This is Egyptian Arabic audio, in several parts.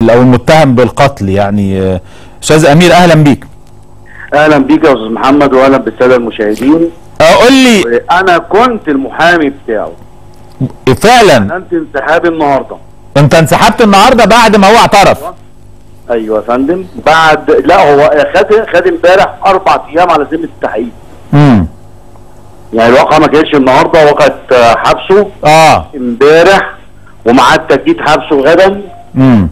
او المتهم بالقتل يعني آه، استاذ امير اهلا بيك اهلا بيك يا استاذ محمد واهلا بالساده المشاهدين قول لي انا كنت المحامي بتاعه فعلا اعلنت انسحابي النهارده انت انسحبت النهارده بعد ما هو اعترف ايوه يا فندم بعد لا هو خد خد امبارح اربع ايام على ذمه التحقيق امم يعني الواقعه ما كانتش النهارده وقت آه، حبسه اه امبارح ومعاد تجديد حبسه غدا امم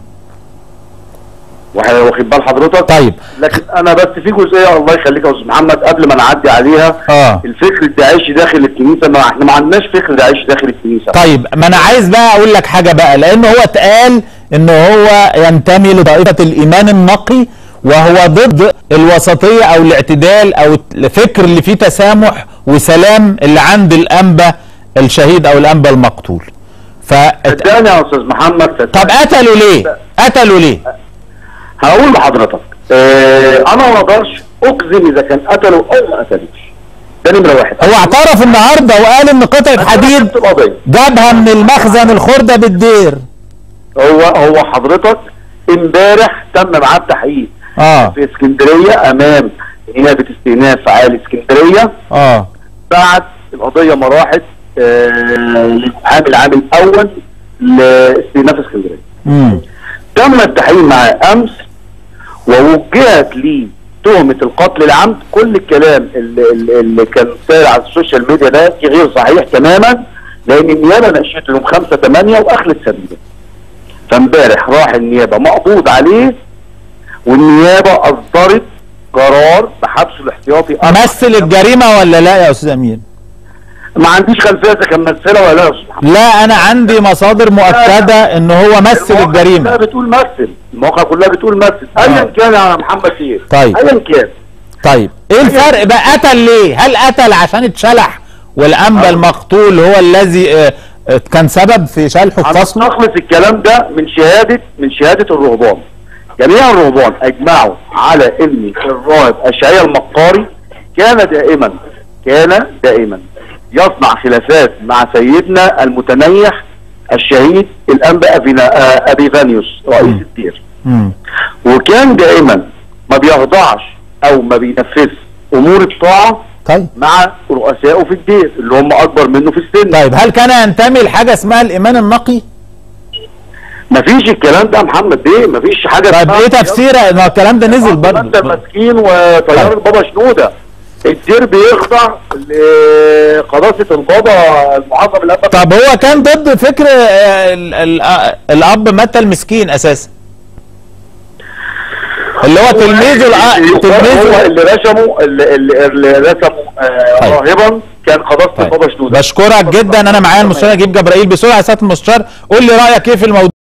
وح- واخد بال حضرتك طيب لكن انا بس في جزئيه الله يخليك يا استاذ محمد قبل ما نعدي عليها اه الفكر الداعشي داخل الكنيسه ما احنا ما عندناش فكر داعشي داخل الكنيسه طيب ما انا عايز بقى اقول لك حاجه بقى لان هو اتقال ان هو ينتمي لطائفه الايمان النقي وهو ضد الوسطيه او الاعتدال او الفكر اللي فيه تسامح وسلام اللي عند الانبا الشهيد او الانبا المقتول ف صدقني يا استاذ محمد صدقني. طب قتلوا ليه قتلوا ليه هقول لحضرتك آه انا ما اقدرش اجزم اذا كان قتلوا او ما قتلوش ده نمره واحد هو اعترف النهارده وقال ان قطعه حديد نفس القضيه جابها من المخزن الخرده بالدير هو هو حضرتك امبارح تم معاه التحقيق اه في اسكندريه امام نيابه استئناف عالي اسكندريه اه بعد القضيه ما راحت آه للمحامي العام الاول لاستئناف اسكندريه امم تم التحقيق معاه امس ووجهت لي تهمة القتل العمد كل الكلام اللي, اللي- اللي كان سائر على السوشيال ميديا ده غير صحيح تماما لان النيابة ناقشته يوم 5 8 واخلت سبيله فامبارح راح النيابة مقبوض عليه والنيابة اصدرت قرار بحبسه الاحتياطي أربع مثل الجريمه ولا لا يا استاذ امين ما عنديش خلفية اذا كان مثلة ولا لا يا أستاذ محمد. لا انا عندي مصادر مؤكده ان هو مثل المواقع كلها الجريمه بتقول مثل المواقع كلها بتقول مثل ايا كان يا محمد خير طيب. ايا كان طيب ايه الفرق بقى قتل ليه هل قتل عشان اتشلح والانبا آه. المقتول هو الذي آه، آه، كان سبب في شلحه في فصله هنستخلص الكلام ده من شهادة من شهادة الرهبان جميع الرهبان اجمعوا على ان الراهب اشعيا المقاري كان دائما كان دائما يصنع خلافات مع سيدنا المتنيح الشهيد الانبا أبينا- آه، ابيفانيوس رئيس مم. الدير مم. وكان دائما ما بيخضعش او ما بينفذش امور الطاعه طيب مع رؤسائه في الدير اللي هم اكبر منه في السن طيب هل كان ينتمي لحاجه اسمها الايمان النقي مفيش الكلام ده يا محمد بيه مفيش حاجه طيب اسمها ايه تفسير ان الكلام ده نزل انت برضه مسكين وطيار طيب. البابا شنوده الدير بيخضع لقداسه البابا المعظم الاب طب هو كان ضد فكر آه، ال- ال- آه، الاب متى المسكين اساسا اللي هو تلميذه الأ- هو تلميذه اللي رسمه اللي, اللي اللي رسمه آه، طيب. راهبا كان قداسه طيب. البابا شنوده بشكرك جدا انا معايا المستشار نجيب جبرائيل بسرعه يا سياده المستشار قول لي رايك ايه في الموضوع